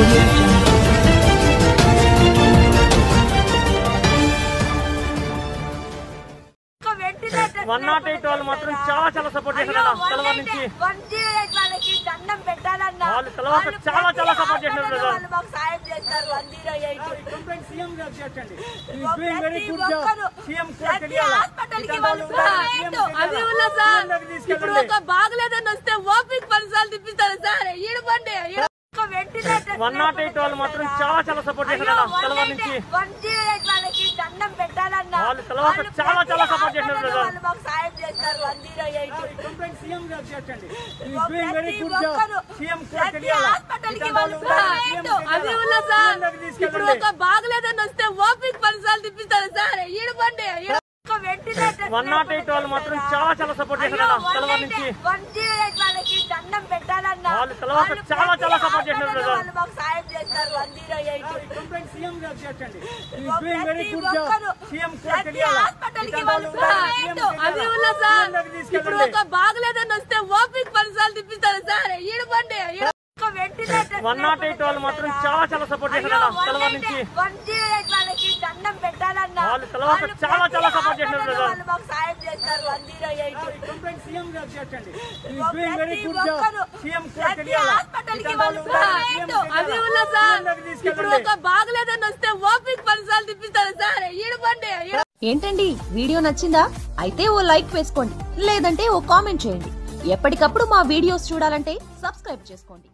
audio jungle. One nought eight వాళ్ళు మాత్రం చాలా చాలా సపోర్ట్ చేశారు తెలవారి నుంచి వన్ జీరో ఎయిట్ వాళ్ళకి దండం పెట్టాలన్నా వాళ్ళు తెలవక చాలా చాలా support చేశారు ప్రతి brother. వాళ్ళు మాకు సాయం చేస్తారు వన్ జీరో ఎయిట్ సీఎం గారు చేర్చండి ప్రతి ఒక్కరు సీఎం ప్రతి హాస్పిటల్కి వాళ్ళు అది ఉన్నా సార్ ఇప్పుడు ఒక బాగలేదని వస్తే ఓపిక పనిసార్లు తిప్పిస్తారు సార్ ఈడబండి వెంటిలేటర్ వన్ నాట్ ఎయిట్ వాళ్ళు మాత్రం చాలా చాలా సపోర్ట్ చేశారు తెలవారి నుంచి వన్ జీరో ఎయిట్ వాళ్ళకి దండం పెట్టాలన్నా వాళ్ళు తెలవక చాలా చాలా support చేశారు ప్రతి brother. వాళ్ళు మాకు సాయం చేస్తారు వన్ జీరో ఎయిట్ సీఎం గారు చేర్చండి ప్రతి ఒక్కరు సీఎం ప్రతి హాస్పిటల్కి వాళ్ళు అది ఉన్నా సార్ ఇప్పుడు ఒక బాగలేదని వస్తే ఓపిక పనిసార్లు తిప్పిస్తారు సార్ ఈడబండి వెంటిలేటర్ వన్ నాట్ ఎయిట్ వాళ్ళు మాత్రం చాలా చాలా సపోర్ట్ చేశారు తెలవారి నుంచి వన్ జీరో ఎయిట్ వాళ్ళకి దండం పెట్టాలన్నా వాళ్ళు తెలవక చాలా చాలా support చేశారు ప్రతి brother. వాళ్ళు మాకు సాయం చేస్తారు వన్ జీరో ఎయిట్ సీఎం గారు చేర్చండి ప్రతి ఒక్కరు సీఎం ప్రతి హాస్పిటల్కి వాళ్ళు అది ఉన్నా సార్ ఇప్పుడు ఒక బాగలేదని వస్తే ఓపిక పనిసార్లు తిప్పిస్తారు సార్ ఈడబండి వెంటిలేటర్ వన్ నాట్ ఎయిట్ వాళ్ళు మాత్రం చాలా చాలా సపోర్ట్ చేశారు తెలవారి నుంచి వన్ జీరో ఎయిట్ వాళ్ళకి దండం పెట్టాలన్నా వాళ్ళు తెలవక చాలా చాలా support చేశారు ప్రతి brother. వాళ్ళు మాకు సాయం చేస్తారు వన్ జీరో ఎయిట్ సీఎం గారు చేర్చండి ప్రతి ఒక్కరు సీఎం ప్రతి హాస్పిటల్కి వాళ్ళు అది ఉన్నా సార్ ఇప్పుడు ఒక బాగలేదని వస్తే ఓపిక పనిసార్లు తిప్పిస్తారు సార్ ఈడబండి ఏంటండి వీడియో నచ్చిందా అయితే ఓ లైక్ వేసుకోండి లేదంటే ఓ కామెంట్ చేయండి ఎప్పటికప్పుడు మా వీడియోస్ చూడాలంటే సబ్స్క్రైబ్ చేసుకోండి